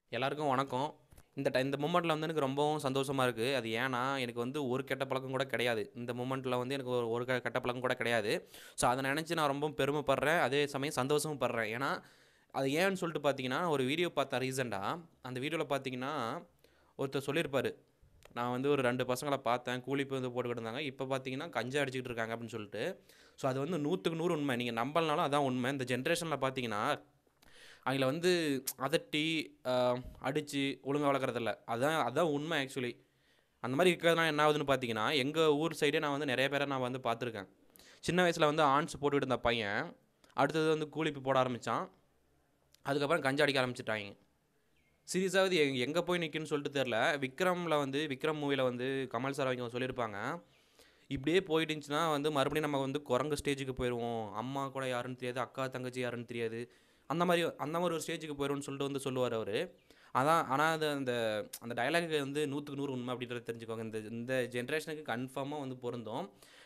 எல்லாருக்கும் வணக்கம் இந்த டை இந்த மூமெண்ட்டில் வந்து எனக்கு ரொம்பவும் சந்தோஷமாக இருக்குது அது ஏன்னா எனக்கு வந்து ஒரு கெட்ட பழக்கம் கூட கிடையாது இந்த மூமெண்ட்டில் வந்து எனக்கு ஒரு ஒரு க- கெட்ட பழக்கம் கூட கிடையாது ஸோ அதை நினச்சி நான் ரொம்ப பெருமைப்படுறேன் அதே சமயம் சந்தோஷமும் படுறேன் ஏன்னா அது ஏன்னு சொல்லிட்டு பார்த்தீங்கன்னா ஒரு வீடியோ பார்த்தேன் ரீசெண்டாக அந்த வீடியோவில் பார்த்தீங்கன்னா ஒருத்தர் சொல்லியிருப்பாரு நான் வந்து ஒரு ரெண்டு பசங்களை பார்த்தேன் கூலி போய் வந்து போட்டுக்கிட்டு இருந்தாங்க இப்போ பார்த்தீங்கன்னா கஞ்சா அடிச்சுக்கிட்டு இருக்காங்க அப்படின்னு சொல்லிட்டு ஸோ அது வந்து நூற்றுக்கு நூறு உண்மை நீங்கள் நம்பலனாலும் அதான் உண்மை இந்த ஜென்ரேஷனில் பார்த்தீங்கன்னா அவங்கள வந்து அதட்டி அடித்து ஒழுங்காக வளர்க்குறதில்ல அதான் அதான் உண்மை ஆக்சுவலி அந்த மாதிரி இருக்கிறதுனால என்ன ஆகுதுன்னு பார்த்தீங்கன்னா எங்கள் ஊர் சைடே நான் வந்து நிறைய பேரை நான் வந்து பார்த்துருக்கேன் சின்ன வயசில் வந்து ஆன்ஸ் போட்டுக்கிட்டு இருந்த பையன் அடுத்தது வந்து கூலிப்பு போட ஆரம்பித்தான் அதுக்கப்புறம் கஞ்சா அடிக்க ஆரம்பிச்சிட்டாங்க சீரியஸாவது எங் எங்கே போய் நிற்குன்னு சொல்லிட்டு தெரில விக்ரமில் வந்து விக்ரம் மூவியில் வந்து கமல் சார் அவங்க சொல்லியிருப்பாங்க இப்படியே போயிட்டு இருந்துச்சுன்னா வந்து மறுபடியும் நம்ம வந்து குரங்கு ஸ்டேஜுக்கு போயிடுவோம் அம்மா கூட யாருன்னு தெரியாது அக்கா தங்கச்சி யாருன்னு தெரியாது அந்த மாதிரி அந்த மாதிரி ஒரு ஸ்டேஜுக்கு போயிடும்னு சொல்லிட்டு வந்து சொல்லுவார் அவர் அதான் ஆனால் அது அந்த அந்த டயலாக் வந்து நூற்றுக்கு நூறு உண்மை அப்படின்றத தெரிஞ்சுக்கோங்க இந்த இந்த ஜென்ரேஷனுக்கு கன்ஃபார்மாக வந்து பொருந்தும்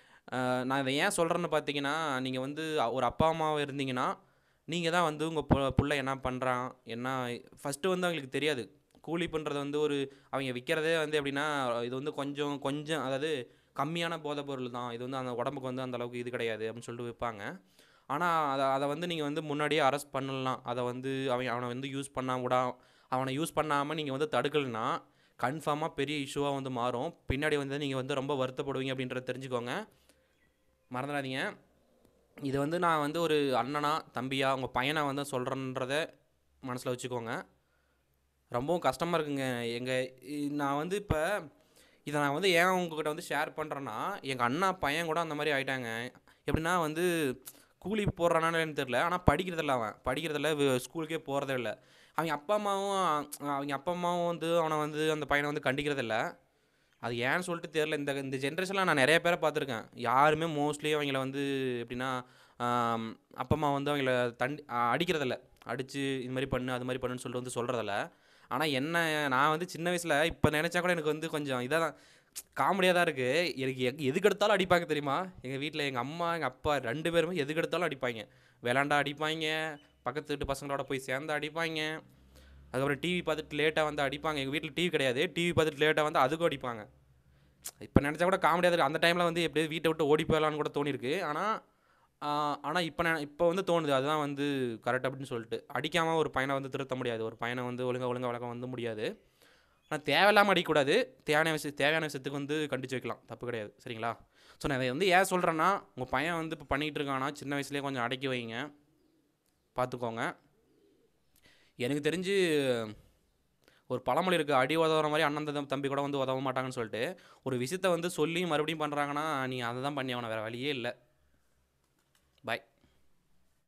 அஹ் நான் இதை ஏன் சொல்கிறேன்னு பார்த்தீங்கன்னா நீங்கள் வந்து ஒரு அப்பா அம்மாவாக இருந்தீங்கன்னா நீங்கள் தான் வந்து உங்கள் பு புள்ள என்ன பண்ணுறான் என்ன ஃபஸ்ட்டு வந்து அவங்களுக்கு தெரியாது கூலி பண்ணுறது வந்து ஒரு அவங்க விற்கிறதே வந்து எப்படின்னா இது வந்து கொஞ்சம் கொஞ்சம் அதாவது கம்மியான போதைப் பொருள் தான் இது வந்து அந்த உடம்புக்கு வந்து அந்த அளவுக்கு இது கிடையாது அப்படின்னு சொல்லிட்டு விற்பாங்க ஆனால் அதை அதை வந்து நீங்கள் வந்து முன்னாடியே அரெஸ்ட் பண்ணலாம் அதை வந்து அவன் அவனை வந்து யூஸ் பண்ண விடா அவனை யூஸ் பண்ணாமல் நீங்கள் வந்து தடுக்கலைன்னா கன்ஃபார்மாக பெரிய இஷ்யூவாக வந்து மாறும் பின்னாடி வந்து நீங்கள் வந்து ரொம்ப வருத்தப்படுவீங்க அப்படின்றத தெரிஞ்சுக்கோங்க மறந்துடாதீங்க இது வந்து நான் வந்து ஒரு அண்ணனா தம்பியா உங்கள் பையனை வந்து சொல்கிறேன்றத மனசில் வச்சுக்கோங்க ரொம்பவும் கஷ்டமாக இருக்குங்க எங்கள் நான் வந்து இப்போ இதை நான் வந்து ஏன் உங்ககிட்ட வந்து ஷேர் பண்ணுறேன்னா எங்கள் அண்ணா பையன் கூட அந்த மாதிரி ஆயிட்டாங்க எப்படின்னா வந்து கூலி போடுறானான்னு தெரில ஆனால் படிக்கிறதில்ல அவன் படிக்கிறதில்ல வி- ஸ்கூலுக்கே போகிறதே இல்லை அவங்க அப்பா அம்மாவும் அ- அவங்க அப்பா அம்மாவும் வந்து அவனை வந்து அந்த பையனை வந்து கண்டிக்கிறதில்ல அது ஏன்னு சொல்லிட்டு தெரில இந்த இந்த ஜென்ரேஷனில் நான் நிறைய பேரை பார்த்துருக்கேன் யாருமே மோஸ்ட்லி அவங்கள வந்து எப்படின்னா ஆம், அப்பா அம்மா வந்து அவங்கள தண்டி அ- அடிக்கிறதில்ல அடித்து இது மாதிரி பண்ணு அது மாதிரி பண்ணுன்னு சொல்லிட்டு வந்து சொல்கிறதில்ல ஆனால் என்ன நான் வந்து சின்ன வயசில் இப்போ நினச்சா கூட எனக்கு வந்து கொஞ்சம் இதாக தான் காமெடியாக தான் இருக்குது எனக்கு எக் எதுக்கு எடுத்தாலும் அடிப்பாங்க தெரியுமா எங்கள் வீட்டில் எங்கள் அம்மா எங்கள் அப்பா ரெண்டு பேருமே எதுக்கு எடுத்தாலும் அடிப்பாங்க விளாண்டா அடிப்பாங்க பக்கத்து வீட்டு பசங்களோட போய் சேர்ந்து அடிப்பாங்க அதுக்கப்புறம் டிவி பார்த்துட்டு லேட்டாக வந்து அடிப்பாங்க எங்கள் வீட்டில் டிவி கிடையாது டிவி பார்த்துட்டு லேட்டாக வந்து அதுக்கும் அடிப்பாங்க இப்போ நினச்சா கூட காமெடியாக இருக்குது அந்த டைமில் வந்து எப்படியாவது வீட்டை விட்டு ஓடி போயிடலான்னு கூட தோணிருக்கு ஆனால் ஆனால் இப்போ நான் இப்போ வந்து தோணுது அதுதான் வந்து கரெக்ட் அப்படின்னு சொல்லிட்டு அடிக்காமல் ஒரு பையனை வந்து திருத்த முடியாது ஒரு பையனை வந்து ஒழுங்கா ஒழுங்கா வளர்க்க வந்து முடியாது ஆனால் தேவையில்லாமல் அடிக்கக்கூடாது தேவையான விஷயம் தேவையான விஷயத்துக்கு வந்து கண்டிச்சு வைக்கலாம் தப்பு கிடையாது சரிங்களா ஸோ நான் இதை வந்து ஏன் சொல்கிறேன்னா உங்கள் பையன் வந்து இப்போ பண்ணிகிட்டு இருக்கானா சின்ன வயசுலேயே கொஞ்சம் அடக்கி வைங்க பார்த்துக்கோங்க எனக்கு தெரிஞ்சு ஒரு பழமொழி இருக்குது அடி உதவுற மாதிரி அண்ணன் தம் தம்பி கூட வந்து உதவ மாட்டாங்கன்னு சொல்லிட்டு ஒரு விஷயத்த வந்து சொல்லி மறுபடியும் பண்ணுறாங்கன்னா நீங்கள் அதை தான் பண்ணி அவனை வேறு வழியே இல்லை பாய்